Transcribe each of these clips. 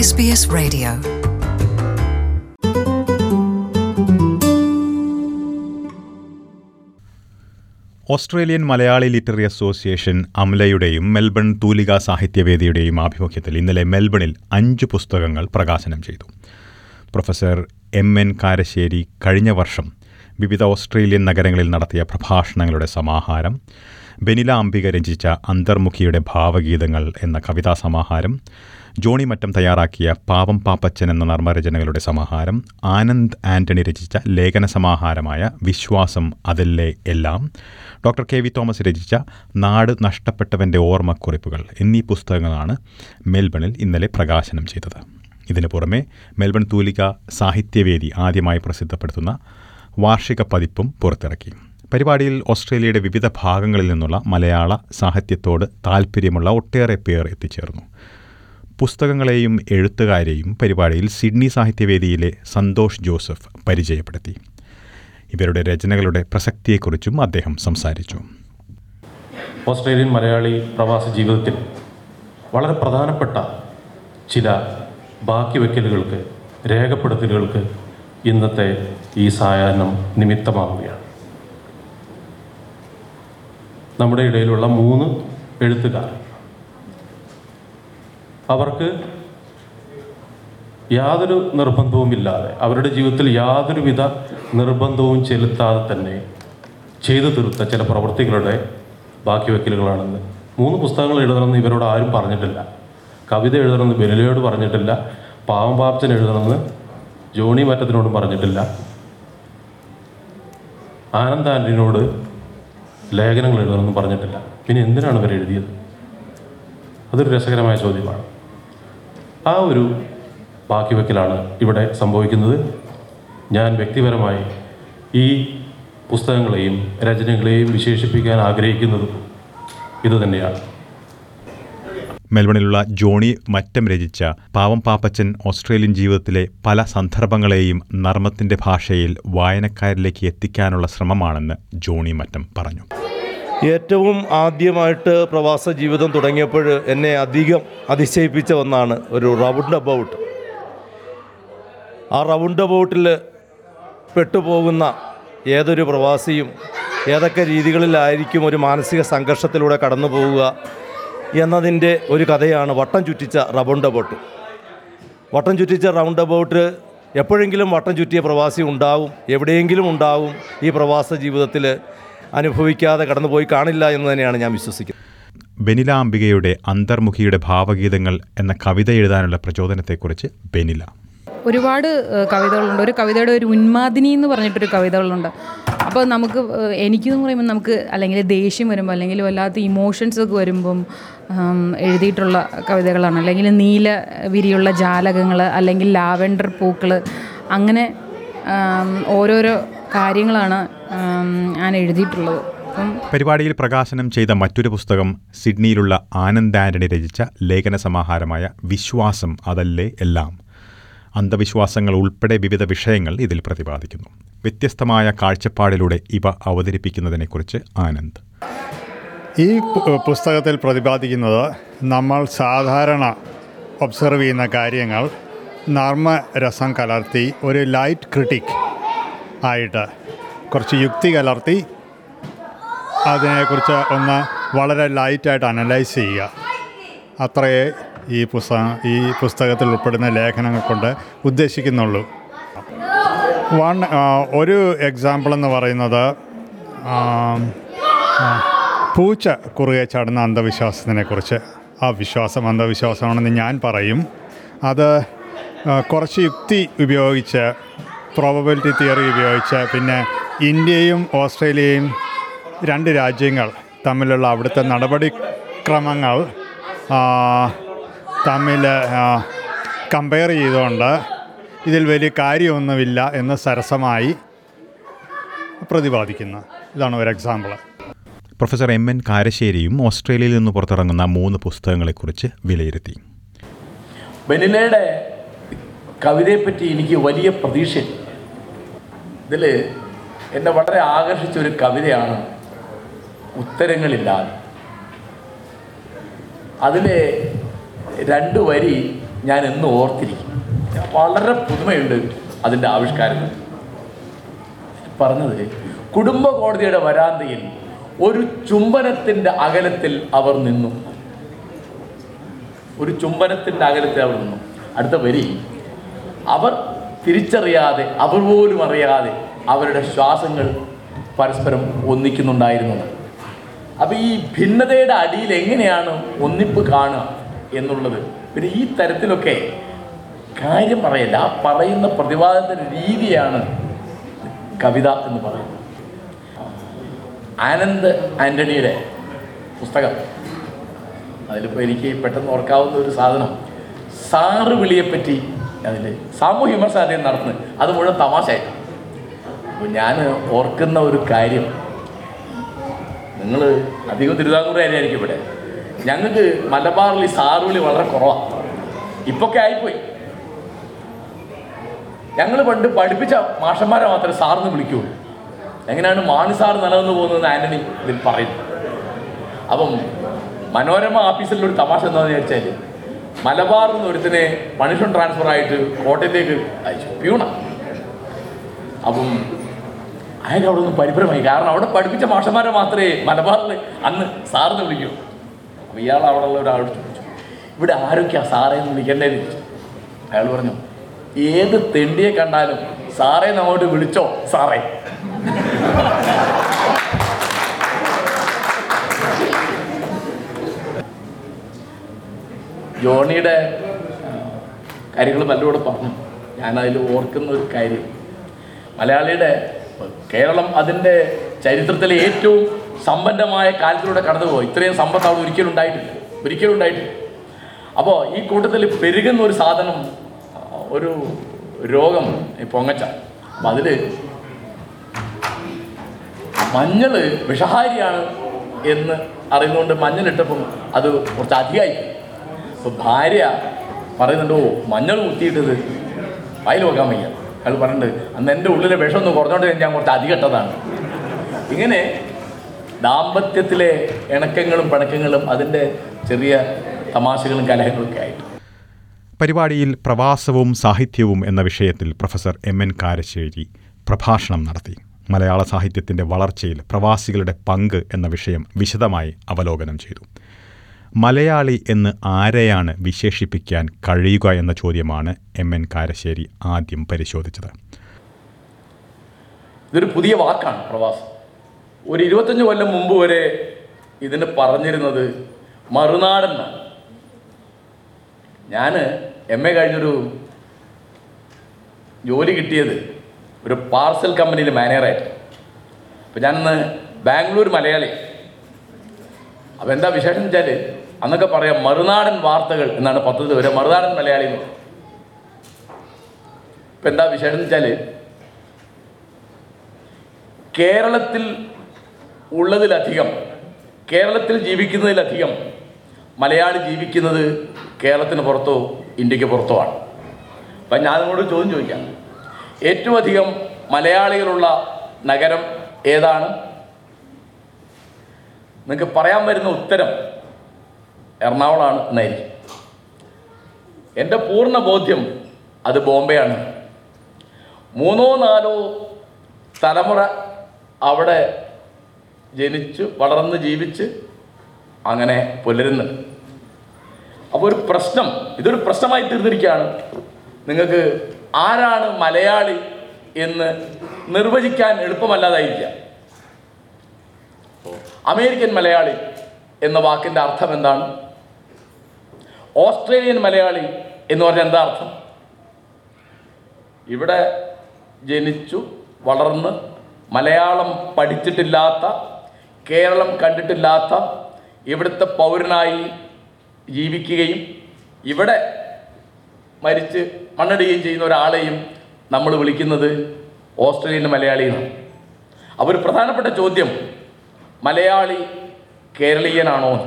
SBS Radio. Australian Malayali literary association അംലയുടെയും Melbourne Thoolika സാഹിത്യവേദിയുടെയും ആഭിമുഖ്യത്തിൽ ഇന്നലെ മെൽബണിൽ അഞ്ച് പുസ്തകങ്ങൾ പ്രകാശനം ചെയ്തു പ്രൊഫസർ എം എൻ കാരശ്ശേരി കഴിഞ്ഞ വർഷം വിവിധ ഓസ്ട്രേലിയൻ നഗരങ്ങളിൽ നടത്തിയ പ്രഭാഷണങ്ങളുടെ സമാഹാരം ബെനില അംബിക രചിച്ച അന്തർമുഖിയുടെ ഭാവഗീതങ്ങൾ എന്ന കവിതാ സമാഹാരം ജോണി മറ്റം തയ്യാറാക്കിയ പാവം പാപ്പച്ചൻ എന്ന നർമ്മരചനകളുടെ സമാഹാരം ആനന്ദ് ആന്റണി രചിച്ച ലേഖന സമാഹാരമായ വിശ്വാസം അതല്ലേ എല്ലാം ഡോക്ടർ കെ വി തോമസ് രചിച്ച നാട് നഷ്ടപ്പെട്ടവൻ്റെ ഓർമ്മക്കുറിപ്പുകൾ എന്നീ പുസ്തകങ്ങളാണ് മെൽബണിൽ ഇന്നലെ പ്രകാശനം ചെയ്തത് ഇതിനു പുറമെ മെൽബൺ തൂലിക സാഹിത്യവേദി ആദ്യമായി പ്രസിദ്ധപ്പെടുത്തുന്ന വാർഷിക പതിപ്പും പുറത്തിറക്കി പരിപാടിയിൽ ഓസ്ട്രേലിയയുടെ വിവിധ ഭാഗങ്ങളിൽ നിന്നുള്ള മലയാള സാഹിത്യത്തോട് താൽപ്പര്യമുള്ള ഒട്ടേറെ പേർ എത്തിച്ചേർന്നു പുസ്തകങ്ങളെയും എഴുത്തുകാരെയും പരിപാടിയിൽ സിഡ്നി സാഹിത്യവേദിയിലെ സന്തോഷ് ജോസഫ് പരിചയപ്പെടുത്തി ഇവരുടെ രചനകളുടെ പ്രസക്തിയെക്കുറിച്ചും അദ്ദേഹം സംസാരിച്ചു ഓസ്ട്രേലിയൻ മലയാളി പ്രവാസ ജീവിതത്തിൽ വളരെ പ്രധാനപ്പെട്ട ചില ബാക്കി വയ്ക്കലുകൾക്ക് രേഖപ്പെടുത്തലുകൾക്ക് ഇന്നത്തെ ഈ സായാഹ്നം നിമിത്തമാവുകയാണ് നമ്മുടെ ഇടയിലുള്ള മൂന്ന് എഴുത്തുകാർ അവർക്ക് യാതൊരു നിർബന്ധവുമില്ലാതെ അവരുടെ ജീവിതത്തിൽ യാതൊരുവിധ നിർബന്ധവും ചെലുത്താതെ തന്നെ ചെയ്തു തീർത്ത ചില പ്രവൃത്തികളുടെ ബാക്കി വയ്ക്കലുകളാണെന്ന് മൂന്ന് പുസ്തകങ്ങൾ എഴുതണമെന്ന് ഇവരോട് ആരും പറഞ്ഞിട്ടില്ല കവിത എഴുതണമെന്ന് ബെനിലയോട് പറഞ്ഞിട്ടില്ല പാവം പാപ്പച്ചൻ എഴുതണമെന്ന് ജോണി മറ്റത്തിനോടും പറഞ്ഞിട്ടില്ല ആനന്ദ് ആൻ്റണിയോട് ലേഖനങ്ങൾ എഴുതണമെന്ന് പറഞ്ഞിട്ടില്ല പിന്നെ എന്തിനാണ് ഇവർ എഴുതിയത് അതൊരു രസകരമായ ചോദ്യമാണ് ആ ഒരു ബാക്കി വയ്ക്കലാണ് ഇവിടെ സംഭവിക്കുന്നത് ഞാൻ വ്യക്തിപരമായി ഈ പുസ്തകങ്ങളെയും രചനകളെയും വിശേഷിപ്പിക്കാൻ ആഗ്രഹിക്കുന്നതും ഇതുതന്നെയാണ് മെൽബണിലുള്ള ജോണി മറ്റം രചിച്ച പാവം പാപ്പച്ചൻ ഓസ്ട്രേലിയൻ ജീവിതത്തിലെ പല സന്ദർഭങ്ങളെയും നർമ്മത്തിന്റെ ഭാഷയിൽ വായനക്കാരിലേക്ക് എത്തിക്കാനുള്ള ശ്രമമാണെന്ന് ജോണി മറ്റം പറഞ്ഞു ഏറ്റവും ആദ്യമായിട്ട് പ്രവാസ ജീവിതം തുടങ്ങിയപ്പോൾ എന്നെ അധികം അതിശയിപ്പിച്ച ഒന്നാണ് ഒരു റൗണ്ട് അബൌട്ട് ആ റൗണ്ട് അബൌട്ടിൽ പെട്ടുപോകുന്ന ഏതൊരു പ്രവാസിയും ഏതൊക്കെ രീതികളിലായിരിക്കും ഒരു മാനസിക സംഘർഷത്തിലൂടെ കടന്നു പോവുക എന്നതിൻ്റെ ഒരു കഥയാണ് വട്ടം ചുറ്റിച്ച റൗണ്ട് അബൌട്ട് വട്ടം ചുറ്റിച്ച റൗണ്ട് അബൌട്ട് എപ്പോഴെങ്കിലും വട്ടം ചുറ്റിയ പ്രവാസി ഉണ്ടാവും എവിടെയെങ്കിലും ഉണ്ടാവും ഈ പ്രവാസ ജീവിതത്തിൽ അനുഭവിക്കാതെ കടന്നുപോയി കാണില്ല എന്ന് തന്നെയാണ് ഞാൻ വിശ്വസിക്കുന്നത് ബെനില അംബികയുടെ അന്തർമുഖിയുടെ ഭാവഗീതങ്ങൾ എന്ന കവിത എഴുതാനുള്ള പ്രചോദനത്തെക്കുറിച്ച് ബെനില ഒരുപാട് ഏഹ്, കവിതകളുണ്ട് ഒരു കവിതയുടെ ഒരു ഉന്മാദിനി എന്ന് പറഞ്ഞിട്ടൊരു കവിതകളുണ്ട് അപ്പോൾ നമുക്ക് ഏഹ്, എനിക്കെന്ന് പറയുമ്പോൾ നമുക്ക് അല്ലെങ്കിൽ ദേഷ്യം വരുമ്പോൾ അല്ലെങ്കിൽ വല്ലാത്ത ഇമോഷൻസ് ഒക്കെ വരുമ്പം ഉം, എഴുതിയിട്ടുള്ള കവിതകളാണ് അല്ലെങ്കിൽ നീല വിരിയുള്ള ജാലകങ്ങൾ അല്ലെങ്കിൽ ലാവൻഡർ പൂക്കൾ അങ്ങനെ ഉം, ഓരോരോ കാര്യങ്ങളാണ് ഉം, ഞാൻ എഴുതിയിട്ടുള്ളത് അപ്പം പരിപാടിയിൽ പ്രകാശനം ചെയ്ത മറ്റൊരു പുസ്തകം സിഡ്നിയിലുള്ള ആനന്ദ് ആന്റണി രചിച്ച ലേഖന സമാഹാരമായ വിശ്വാസം അതല്ലേ എല്ലാം അന്ധവിശ്വാസങ്ങൾ ഉൾപ്പെടെ വിവിധ വിഷയങ്ങൾ ഇതിൽ പ്രതിപാദിക്കുന്നു വ്യത്യസ്തമായ കാഴ്ചപ്പാടിലൂടെ ഇവ അവതരിപ്പിക്കുന്നതിനെക്കുറിച്ച് ആനന്ദ് ഈ പു- പുസ്തകത്തിൽ പ്രതിപാദിക്കുന്നത് നമ്മൾ സാധാരണ ഒബ്സർവ് ചെയ്യുന്ന കാര്യങ്ങൾ നർമ്മരസം കലർത്തി ഒരു ലൈറ്റ് ക്രിട്ടിക് ആയിട്ട് കുറച്ച് യുക്തി കലർത്തി അതിനെക്കുറിച്ച് ഒന്ന് വളരെ ലൈറ്റായിട്ട് അനലൈസ് ചെയ്യുക അത്രയേ ഈ പുസ്തകം ഈ പുസ്തകത്തിൽ ഉൾപ്പെടുന്ന ലേഖനങ്ങൾ കൊണ്ട് ഉദ്ദേശിക്കുന്നുള്ളൂ വൺ ഒരു എക്സാമ്പിൾ എന്ന് പറയുന്നത് ആം, ആ, പൂച്ച കുറുകെ ചാടുന്ന അന്ധവിശ്വാസത്തിനെക്കുറിച്ച് ആ വിശ്വാസം അന്ധവിശ്വാസമാണെന്ന് ഞാൻ പറയും അത് ആ, കുറച്ച് യുക്തി ഉപയോഗിച്ച് പ്രോബബിലിറ്റി തിയറി ഉപയോഗിച്ച് പിന്നെ ഇന്ത്യയും ഓസ്ട്രേലിയയും രണ്ട് രാജ്യങ്ങൾ തമ്മിലുള്ള അവിടുത്തെ നടപടിക്രമങ്ങൾ ആ, തമ്മിൽ കമ്പയർ ചെയ്തുകൊണ്ട് ഇതിൽ വലിയ കാര്യമൊന്നുമില്ല എന്ന് സരസമായി പ്രതിപാദിക്കുന്നു ഇതാണ് ഒരു എക്സാമ്പിൾ പ്രൊഫസർ എം എൻ കാരശ്ശേരിയും ഓസ്ട്രേലിയയിൽ നിന്ന് പുറത്തിറങ്ങുന്ന മൂന്ന് പുസ്തകങ്ങളെക്കുറിച്ച് വിലയിരുത്തി ബെനിലയുടെ കവിതയെപ്പറ്റി എനിക്ക് വലിയ പ്രതീക്ഷയുണ്ട് ഇതിൽ എന്നെ വളരെ ആകർഷിച്ച ഒരു കവിതയാണ് ഉത്തരങ്ങളില്ലാതെ അതിലെ രണ്ട് വരി ഞാൻ എന്നും ഓർത്തിരിക്കും വളരെ പുതുമയുണ്ട് അതിൻ്റെ ആവിഷ്കാരങ്ങൾ പറഞ്ഞത് കുടുംബ കോടതിയുടെ വരാന്തയിൽ ഒരു ചുംബനത്തിൻ്റെ അകലത്തിൽ അവർ നിന്നു ഒരു ചുംബനത്തിൻ്റെ അകലത്തിൽ അവർ നിന്നു അടുത്ത വരി അവർ തിരിച്ചറിയാതെ അവർ പോലും അറിയാതെ അവരുടെ ശ്വാസങ്ങൾ പരസ്പരം ഒന്നിക്കുന്നുണ്ടായിരുന്നു അപ്പോൾ ഈ ഭിന്നതയുടെ അടിയിൽ എങ്ങനെയാണ് ഒന്നിപ്പ് കാണുക എന്നുള്ളത് പിന്നെ ഈ തരത്തിലൊക്കെ കാര്യം പറയല്ല ആ പറയുന്ന പ്രതിവാദത്തിൻ്റെ രീതിയാണ് കവിത എന്ന് പറയുന്നത് ആനന്ദ് ആൻ്റണിയുടെ പുസ്തകം അതിലിപ്പോൾ എനിക്ക് പെട്ടെന്ന് ഓർക്കാവുന്ന ഒരു സാധനം സാറ് വിളിയെപ്പറ്റി അതിൽ സാമൂഹ്യ വിമർശനം അദ്ദേഹം നടത്തുന്നത് അത് മുഴുവൻ തമാശയായിരുന്നു അപ്പോൾ ഞാൻ ഓർക്കുന്ന ഒരു കാര്യം നിങ്ങൾ അധികം തിരുവിതാംകൂറുകാരായിരിക്കും ഇവിടെ ഞങ്ങൾക്ക് മലബാറിൽ ഈ സാറ് വിളി വളരെ കുറവാണ് ഇപ്പൊക്കെ ആയിപ്പോയി ഞങ്ങൾ പണ്ട് പഠിപ്പിച്ച മാഷന്മാരെ മാത്രമേ സാറിന് വിളിക്കുകയുള്ളൂ എങ്ങനെയാണ് മാണി സാർ നിലനിന്ന് പോകുന്നതെന്ന് ആന്റണി ഇതിൽ പറയുന്നു അപ്പം മനോരമ ഓഫീസിൽ ഒരു തമാശ എന്താണെന്ന് വിചാരിച്ചാൽ മലബാറിൽ നിന്ന് ഒരുത്തിനെ പണിഷൻ ട്രാൻസ്ഫർ ആയിട്ട് കോട്ടയത്തേക്ക് അയച്ചു പ്യൂണ അപ്പം അയാൾക്ക് അവിടെ നിന്ന് പരിഭ്രമായി കാരണം അവിടെ പഠിപ്പിച്ച മാഷന്മാരെ മാത്രമേ മലബാറിൽ അന്ന് സാറിന് വിളിക്കൂ അപ്പം ഇയാൾ അവിടെ ഉള്ള ഒരാൾ ചോദിച്ചു ഇവിടെ ആരൊക്കെയാ സാറേ എന്ന് വിളിക്കേണ്ടതെന്ന് ചോദിച്ചു അയാൾ പറഞ്ഞു ഏത് തെണ്ടിയെ കണ്ടാലും സാറേ അങ്ങോട്ട് വിളിച്ചോ സാറേ ജോണിയുടെ കാര്യങ്ങൾ നല്ലോണം പറഞ്ഞു ഞാനതിൽ ഓർക്കുന്ന ഒരു കാര്യം മലയാളിയുടെ കേരളം അതിൻ്റെ ചരിത്രത്തിലെ ഏറ്റവും സമ്പന്നമായ കാലത്തിലൂടെ കടന്നുപോയി ഇത്രയും സമ്പത്ത് അവിടെ ഒരിക്കലും ഉണ്ടായിട്ടില്ല ഒരിക്കലും ഉണ്ടായിട്ടില്ല അപ്പോൾ ഈ കൂട്ടത്തിൽ പെരുകുന്ന ഒരു സാധനം ഒരു രോഗം ഈ പൊങ്ങച്ച അപ്പം അതിൽ മഞ്ഞൾ വിഷഹാരിയാണ് എന്ന് അറിയുന്നതുകൊണ്ട് മഞ്ഞളിട്ടപ്പം അത് കുറച്ച് അധികമായി അപ്പോൾ ഭാര്യ പറയുന്നുണ്ട് ഓ മഞ്ഞൾ കുത്തിയിട്ടത് വായിൽ വെക്കാൻ വയ്യ അയാൾ പറയുന്നുണ്ട് അന്ന് എൻ്റെ ഉള്ളിലെ വിഷം ഒന്ന് കുറഞ്ഞോണ്ട് ഞാൻ കുറച്ച് അധികം ഇട്ടതാണ് ഇങ്ങനെ ദാമ്പത്യത്തിലെ ഇണക്കങ്ങളും പിണക്കങ്ങളും അതിൻ്റെ ചെറിയ തമാശകളും കലഹങ്ങളൊക്കെ ആയിട്ട് പരിപാടിയിൽ പ്രവാസവും സാഹിത്യവും എന്ന വിഷയത്തിൽ പ്രൊഫസർ എം എൻ കാരശ്ശേരി പ്രഭാഷണം നടത്തി മലയാള സാഹിത്യത്തിൻ്റെ വളർച്ചയിൽ പ്രവാസികളുടെ പങ്ക് എന്ന വിഷയം വിശദമായി അവലോകനം ചെയ്തു മലയാളി എന്ന് ആരെയാണ് വിശേഷിപ്പിക്കാൻ കഴിയുക എന്ന ചോദ്യമാണ് എം എൻ കാരശ്ശേരി ആദ്യം പരിശോധിച്ചത് ഇതൊരു പുതിയ വാക്കാണ് പ്രവാസം ഒരു ഇരുപത്തഞ്ച് കൊല്ലം മുമ്പ് വരെ ഇതിന് പറഞ്ഞിരുന്നത് മറുനാടെന്നാണ് ഞാൻ എം എ കഴിഞ്ഞൊരു ജോലി കിട്ടിയത് ഒരു പാർസൽ കമ്പനിയിൽ മാനേജറായിട്ട് അപ്പോൾ ഞാനിന്ന് ബാംഗ്ലൂർ മലയാളി അപ്പോൾ എന്താ വിശേഷം വെച്ചാൽ അന്നൊക്കെ പറയാം മറുനാടൻ വാർത്തകൾ എന്നാണ് പദ്ധതി വരെ മറുനാടൻ മലയാളി എന്ന് പറയും. ഇപ്പം എന്താ വിശേഷം വെച്ചാൽ കേരളത്തിൽ ഉള്ളതിലധികം കേരളത്തിൽ ജീവിക്കുന്നതിലധികം മലയാളി ജീവിക്കുന്നത് കേരളത്തിന് പുറത്തോ ഇന്ത്യക്ക് പുറത്തോ ആണ് അപ്പം ഞാൻ നിങ്ങളോട് ചോദ്യം ചോദിക്കാം ഏറ്റവും അധികം മലയാളികളുള്ള നഗരം ഏതാണ് നിങ്ങൾക്ക് പറയാൻ വരുന്ന ഉത്തരം എറണാകുളമാണ് എന്നായിരിക്കും എൻ്റെ പൂർണ്ണ ബോധ്യം അത് ബോംബെയാണ് മൂന്നോ നാലോ തലമുറ അവിടെ ജനിച്ച് വളർന്ന് ജീവിച്ച് അങ്ങനെ പുലരുന്നു അപ്പോൾ ഒരു പ്രശ്നം ഇതൊരു പ്രശ്നമായി തീർന്നിരിക്കുകയാണ് നിങ്ങൾക്ക് ആരാണ് മലയാളി എന്ന് നിർവചിക്കാൻ എളുപ്പമല്ലാതായിരിക്കാം അമേരിക്കൻ മലയാളി എന്ന വാക്കിൻ്റെ അർത്ഥം എന്താണ് ഓസ്ട്രേലിയൻ മലയാളി എന്ന് പറഞ്ഞാൽ എന്താ അർത്ഥം ഇവിടെ ജനിച്ചു വളർന്ന് മലയാളം പഠിച്ചിട്ടില്ലാത്ത കേരളം കണ്ടിട്ടില്ലാത്ത ഇവിടുത്തെ പൗരനായി ജീവിക്കുകയും ഇവിടെ മരിച്ച് മണ്ണിടുകയും ചെയ്യുന്ന ഒരാളെയും നമ്മൾ വിളിക്കുന്നത് ഓസ്ട്രേലിയൻ മലയാളി എന്നാണ് അപ്പോൾ ഒരു പ്രധാനപ്പെട്ട ചോദ്യം മലയാളി കേരളീയനാണോ എന്ന്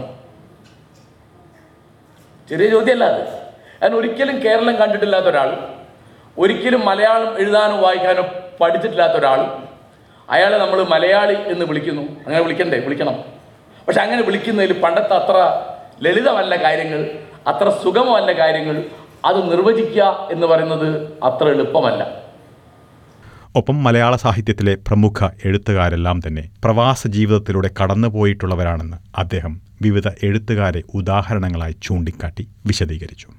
ചെറിയ ചോദ്യമല്ല അത് കാരണം ഒരിക്കലും കേരളം കണ്ടിട്ടില്ലാത്ത ഒരാൾ ഒരിക്കലും മലയാളം എഴുതാനോ വായിക്കാനോ പഠിച്ചിട്ടില്ലാത്ത ഒരാൾ അയാളെ നമ്മൾ മലയാളി എന്ന് വിളിക്കുന്നു അങ്ങനെ വിളിക്കണ്ടേ വിളിക്കണം പക്ഷെ അങ്ങനെ വിളിക്കുന്നതിൽ പണ്ടത്തെ അത്ര ലളിതമല്ല കാര്യങ്ങൾ അത്ര സുഗമമല്ല കാര്യങ്ങൾ അത് നിർവചിക്കുക എന്ന് പറയുന്നത് അത്ര എളുപ്പമല്ല ഒപ്പം മലയാള സാഹിത്യത്തിലെ പ്രമുഖ എഴുത്തുകാരെല്ലാം തന്നെ പ്രവാസ ജീവിതത്തിലൂടെ കടന്നുപോയിട്ടുള്ളവരാണെന്ന് അദ്ദേഹം വിവിധ എഴുത്തുകാരെ ഉദാഹരണങ്ങളായി ചൂണ്ടിക്കാട്ടി വിശദീകരിച്ചു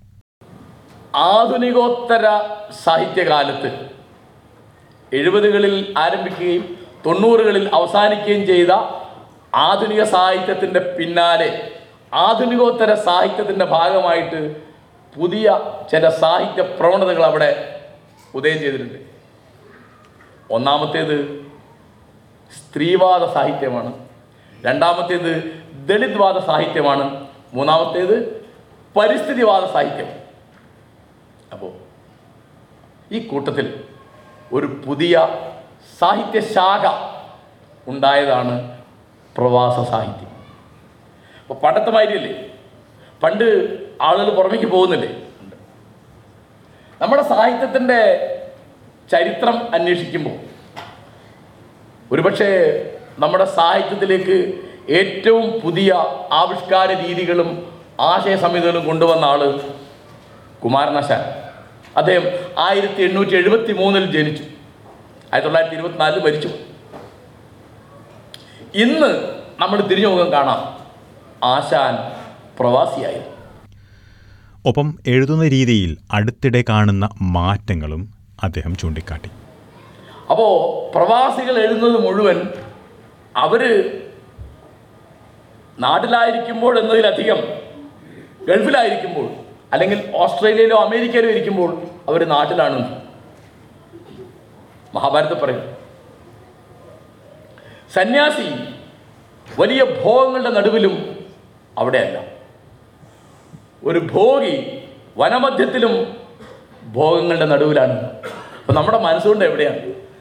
ആധുനികോത്തര സാഹിത്യകാലത്ത് എഴുപതുകളിൽ ആരംഭിക്കുകയും തൊണ്ണൂറുകളിൽ അവസാനിക്കുകയും ചെയ്ത ആധുനിക സാഹിത്യത്തിൻ്റെ പിന്നാലെ ആധുനികോത്തര സാഹിത്യത്തിൻ്റെ ഭാഗമായിട്ട് പുതിയ ചില സാഹിത്യ പ്രവണതകൾ അവിടെ ഉദയം ചെയ്തിട്ടുണ്ട് ഒന്നാമത്തേത് സ്ത്രീവാദ സാഹിത്യമാണ് രണ്ടാമത്തേത് ദളിത്വാദ സാഹിത്യമാണ് മൂന്നാമത്തേത് പരിസ്ഥിതിവാദ സാഹിത്യം അപ്പോൾ ഈ കൂട്ടത്തിൽ ഒരു പുതിയ സാഹിത്യശാഖ ഉണ്ടായതാണ് പ്രവാസ സാഹിത്യം അപ്പോൾ പണ്ടത്തെ മാതിരിയല്ലേ പണ്ട് ആളുകൾ പുറമേക്ക് പോകുന്നില്ലേ ഉണ്ട്. നമ്മുടെ സാഹിത്യത്തിൻ്റെ ചരിത്രം അന്വേഷിക്കുമ്പോൾ ഒരുപക്ഷെ നമ്മുടെ സാഹിത്യത്തിലേക്ക് ഏറ്റവും പുതിയ ആവിഷ്കാര രീതികളും ആശയ സംഹിതകളും കൊണ്ടുവന്ന ആള് കുമാരനാശാൻ അദ്ദേഹം ആയിരത്തി എണ്ണൂറ്റി എഴുപത്തി മൂന്നിൽ ജനിച്ചു ആയിരത്തി തൊള്ളായിരത്തി ഇരുപത്തിനാലിൽ മരിച്ചു ഇന്ന് നമ്മൾ തിരിഞ്ഞു നോക്കാൻ കാണാം ആശാൻ പ്രവാസിയായിരുന്നു ഒപ്പം എഴുതുന്ന രീതിയിൽ അടുത്തിടെ കാണുന്ന മാറ്റങ്ങളും അദ്ദേഹം ചൂണ്ടിക്കാട്ടി അപ്പോൾ പ്രവാസികൾ എഴുതുന്നത് മുഴുവൻ അവർ നാട്ടിലായിരിക്കുമ്പോൾ എന്നതിലധികം ഗൾഫിലായിരിക്കുമ്പോൾ അല്ലെങ്കിൽ ഓസ്ട്രേലിയയിലോ അമേരിക്കയിലോ ഇരിക്കുമ്പോൾ അവർ നാട്ടിലാണ് മഹാഭാരതത്തിൽ പറയും സന്യാസി വലിയ ഭോഗങ്ങളുടെ നടുവിലും അവിടെയല്ല ഒരു ഭോഗി വനമധ്യത്തിലും ഭോഗങ്ങളുടെ നടുവിലാണ് അപ്പം നമ്മുടെ മനസ്സുകൊണ്ട് എവിടെയാണ്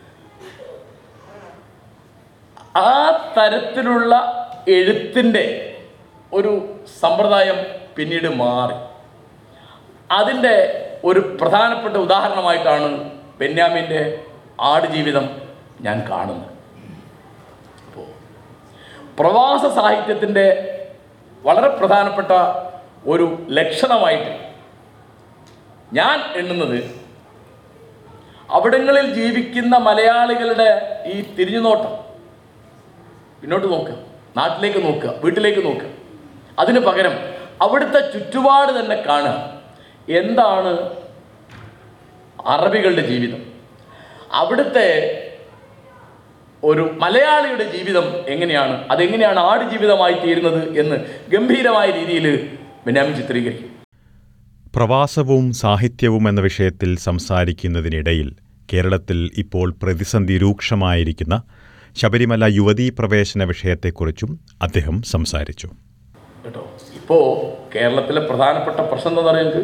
ആ തരത്തിലുള്ള എഴുത്തിൻ്റെ ഒരു സമ്പ്രദായം പിന്നീട് മാറി അതിൻ്റെ ഒരു പ്രധാനപ്പെട്ട ഉദാഹരണമായിട്ടാണ് ബെന്യാമിൻ്റെ ആടുജീവിതം ഞാൻ കാണുന്നത് അപ്പോൾ പ്രവാസ സാഹിത്യത്തിൻ്റെ വളരെ പ്രധാനപ്പെട്ട ഒരു ലക്ഷണമായിട്ട് ഞാൻ എണ്ണുന്നത് അവിടങ്ങളിൽ ജീവിക്കുന്ന മലയാളികളുടെ ഈ തിരിഞ്ഞുനോട്ടം പിന്നോട്ട് നോക്കുക നാട്ടിലേക്ക് നോക്കുക വീട്ടിലേക്ക് നോക്കുക അതിന് പകരം അവിടുത്തെ ചുറ്റുപാട് തന്നെ കാണുക എന്താണ് അറബികളുടെ ജീവിതം അവിടുത്തെ ഒരു മലയാളിയുടെ ജീവിതം എങ്ങനെയാണ് അതെങ്ങനെയാണ് ആട് ജീവിതമായി തീരുന്നത് എന്ന് ഗംഭീരമായ രീതിയിൽ ബെന്യാമിൻ ചിത്രീകരിക്കും പ്രവാസവും സാഹിത്യവും എന്ന വിഷയത്തിൽ സംസാരിക്കുന്നതിനിടയിൽ കേരളത്തിൽ ഇപ്പോൾ പ്രതിസന്ധി രൂക്ഷമായിരിക്കുന്ന ശബരിമല യുവതീ പ്രവേശന വിഷയത്തെക്കുറിച്ചും അദ്ദേഹം സംസാരിച്ചു കേട്ടോ ഇപ്പോൾ കേരളത്തിലെ പ്രധാനപ്പെട്ട പ്രശ്നം എന്താ പറയുന്നത്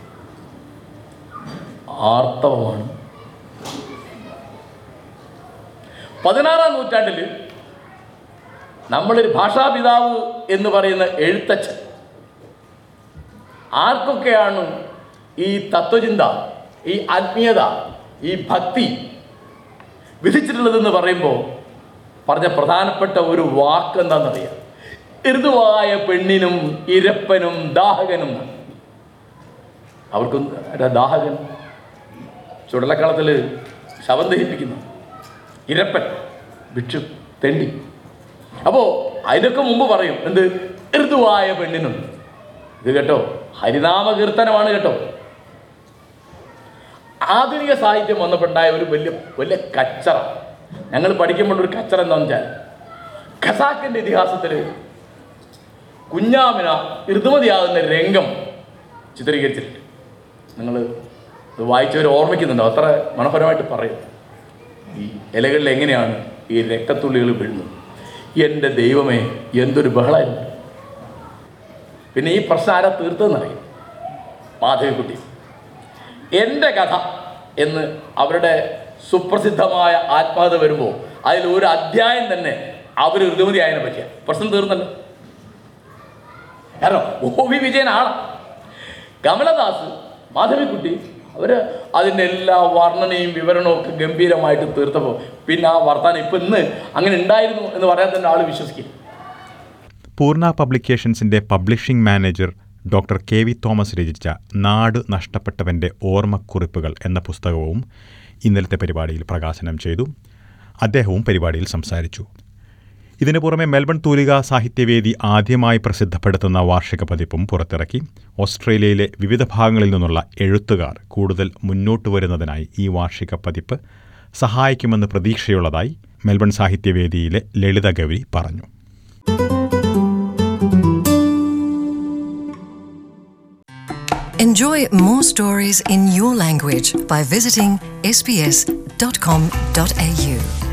ആർത്തവമാണ് പതിനാറാം നൂറ്റാണ്ടിൽ നമ്മളൊരു ഭാഷാപിതാവ് എന്ന് പറയുന്ന എഴുത്തച്ഛൻ ആർക്കൊക്കെയാണ് ഈ തത്വചിന്ത ഈ ആത്മീയത ഈ ഭക്തി വിധിച്ചിട്ടുള്ളതെന്ന് പറയുമ്പോൾ പറഞ്ഞ പ്രധാനപ്പെട്ട ഒരു വാക്ക് എന്താണെന്നറിയാം ഋതുവായ പെണ്ണിനും ഇരപ്പനും ദാഹകനും അവർക്കും ആരാ ദാഹകൻ ചുടലക്കളത്തിൽ ശവം ദഹിപ്പിക്കുന്നു ഇരപ്പൻ ഭിക്ഷു തെണ്ടി അപ്പോൾ അതിനൊക്കെ മുമ്പ് പറയും എന്ത് ഋതുവായ പെണ്ണിനും ഇത് കേട്ടോ ഹരിനാമ കീർത്തനമാണ് കേട്ടോ ആധുനിക സാഹിത്യം വന്നപ്പോണ്ടായ ഒരു വലിയ വലിയ കച്ചറ ഞങ്ങൾ പഠിക്കുമ്പോൾ ഒരു കച്ചറ എന്താണെന്ന് വെച്ചാൽ ഖസാക്കിൻ്റെ ഇതിഹാസത്തിൽ കുഞ്ഞാമിന ഋതുമതിയാകുന്ന രംഗം ചിത്രീകരിച്ചിട്ടുണ്ട് നിങ്ങൾ ഇത് വായിച്ചവർ ഓർമ്മിക്കുന്നുണ്ടോ അത്ര മനോഹരമായിട്ട് പറയും ഈ ഇലകളിൽ എങ്ങനെയാണ് ഈ രക്തത്തുള്ളികൾ വീഴുന്നത് എൻ്റെ ദൈവമേ എന്തൊരു ബഹളമായിരുന്നു പിന്നെ ഈ പ്രശ്നം ആരാ തീർത്തതെന്നറിയും മാധവിക്കുട്ടി എൻ്റെ കഥ എന്ന് അവരുടെ സുപ്രസിദ്ധമായ ആത്മകഥ വരുമ്പോൾ അതിൽ ഒരു അധ്യായം തന്നെ അവർ ഋതുമതി ആയതിനെ പറ്റിയ പ്രശ്നം തീർന്നല്ലോ കാരണം ഒ വി വിജയനാണ് കമലദാസ് മാധവിക്കുട്ടി അവർ അതിൻ്റെ എല്ലാ വർണ്ണനയും വിവരണവും ഒക്കെ ഗംഭീരമായിട്ട് തീർത്തപ്പോൾ പിന്നെ ആ വർത്താനം ഇപ്പം ഇന്ന് അങ്ങനെ ഉണ്ടായിരുന്നു എന്ന് പറയാൻ തന്നെ ആൾ വിശ്വസിക്കും പൂർണ്ണ പബ്ലിക്കേഷൻസിന്റെ publishing manager doctor K V Thomas രചിച്ച നാട് നഷ്ടപ്പെട്ടവൻ്റെ ഓർമ്മക്കുറിപ്പുകൾ എന്ന പുസ്തകവും ഇന്നലത്തെ പരിപാടിയിൽ പ്രകാശനം ചെയ്തു അദ്ദേഹവും പരിപാടിയിൽ സംസാരിച്ചു ഇതിനു പുറമെ മെൽബൺ തൂലിക സാഹിത്യവേദി ആദ്യമായി പ്രസിദ്ധപ്പെടുത്തുന്ന വാർഷിക പതിപ്പും പുറത്തിറക്കി ഓസ്ട്രേലിയയിലെ വിവിധ ഭാഗങ്ങളിൽ നിന്നുള്ള എഴുത്തുകാർ കൂടുതൽ മുന്നോട്ട് വരുന്നതിനായി ഈ വാർഷിക പതിപ്പ് സഹായിക്കുമെന്ന് പ്രതീക്ഷയുള്ളതായി മെൽബൺ സാഹിത്യവേദിയിലെ ലളിത ഗൗരി പറഞ്ഞു Enjoy more stories in your language by visiting sbs.com.au.